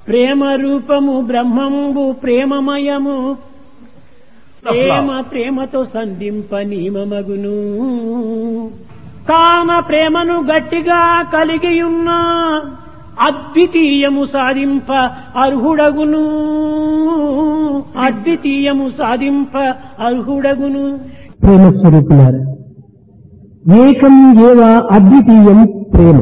ప్రేమ రూపము బ్రహ్మంబు ప్రేమమయము ప్రేమ ప్రేమతో సంధింప నియమమగును కాన ప్రేమను గట్టిగా కలిగియున్న అద్వితీయము సాధింప అర్హుడగును అద్వితీయము సాధింప అర్హుడగును ప్రేమ స్వరూపులారా ఏకం ఏవ అద్వితీయం ప్రేమ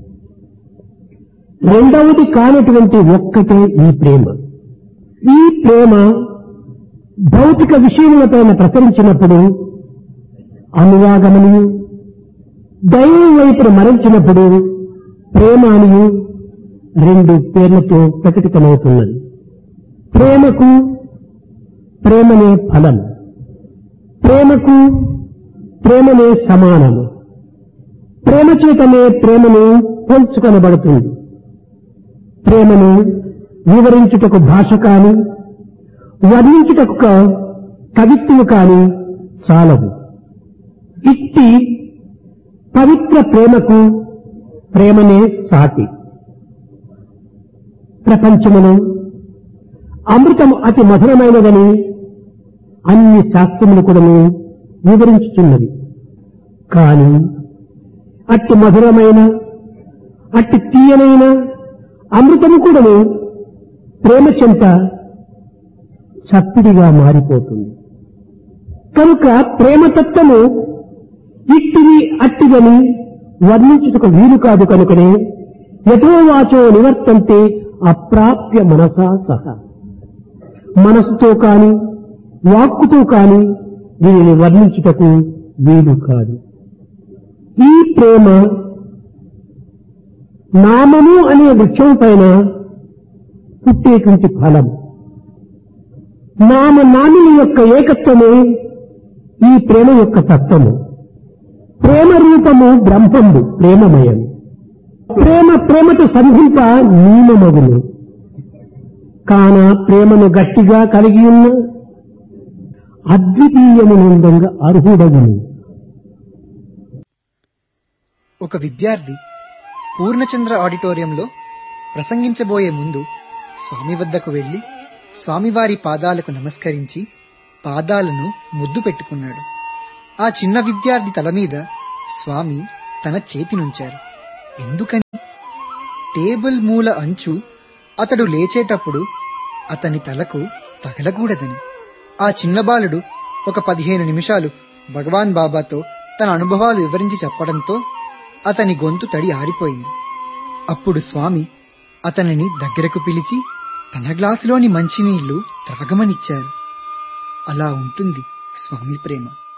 రెండవది కానటువంటి ఒక్కటే ఈ ప్రేమ ఈ ప్రేమ భౌతిక విషయములపైన ప్రసరించినప్పుడు అనురాగమనియు దైవం వైపున మరల్చినప్పుడు ప్రేమ అనియు రెండు పేర్లతో ప్రకటితమవుతున్నది ప్రేమకు ప్రేమనే ఫలం ప్రేమకు ప్రేమనే సమానము ప్రేమ చేతనే ప్రేమను పోల్చుకొనబడుతుంది ప్రేమను వివరించుటకు భాష కాని వర్ణించుటకు క- కవిత్వము కాని చాలవు ఇట్టి పవిత్ర ప్రేమకు ప్రేమనే సాటి ప్రపంచమును అమృతము అతి మధురమైనదని అన్ని శాస్త్రములు కూడాను వివరించుతున్నది కాని అట్టి మధురమైన అట్టి తీయనైన అమృతము కూడాను ప్రేమ చెంత చప్పిడిగా మారిపోతుంది కనుక ప్రేమతత్వము ఇట్టిది అట్టిదని వర్ణించుటకు వీలు కాదు కనుకనే యథోవాచో నివర్తంతే అప్రాప్య మనసా సహా మనసుతో కాని వాక్కుతో కాని దీనిని వర్ణించుటకు వీలు కాదు ఈ ప్రేమ నామము అనే వృక్షం పైన పుట్టేటువంటి ఫలం నామ నామిని యొక్క ఏకత్వమే ఈ ప్రేమ యొక్క తత్వము ప్రేమ రూపము బ్రహ్మంబు ప్రేమమయం ప్రేమ ప్రేమతో సంధింప నియమమగును కాన ప్రేమను గట్టిగా కలిగి ఉన్న అద్వితీయమునందంగా అర్హుడగును ఒక విద్యార్థి పూర్ణచంద్ర ఆడిటోరియంలో ప్రసంగించబోయే ముందు స్వామి వద్దకు వెళ్లి స్వామివారి పాదాలకు నమస్కరించి పాదాలను ముద్దు పెట్టుకున్నాడు ఆ చిన్న విద్యార్థి తల మీద స్వామి తన చేతినుంచారు ఎందుకని టేబుల్ మూల అంచు అతడు లేచేటప్పుడు అతని తలకు తగలకూడదని ఆ చిన్న బాలుడు ఒక పదిహేను నిమిషాలు భగవాన్ బాబాతో తన అనుభవాలు వివరించి చెప్పడంతో అతని గొంతు తడి ఆరిపోయింది అప్పుడు స్వామి అతనిని దగ్గరకు పిలిచి తన గ్లాసులోని మంచినీళ్లు త్రాగమనిచ్చారు అలా ఉంటుంది స్వామి ప్రేమ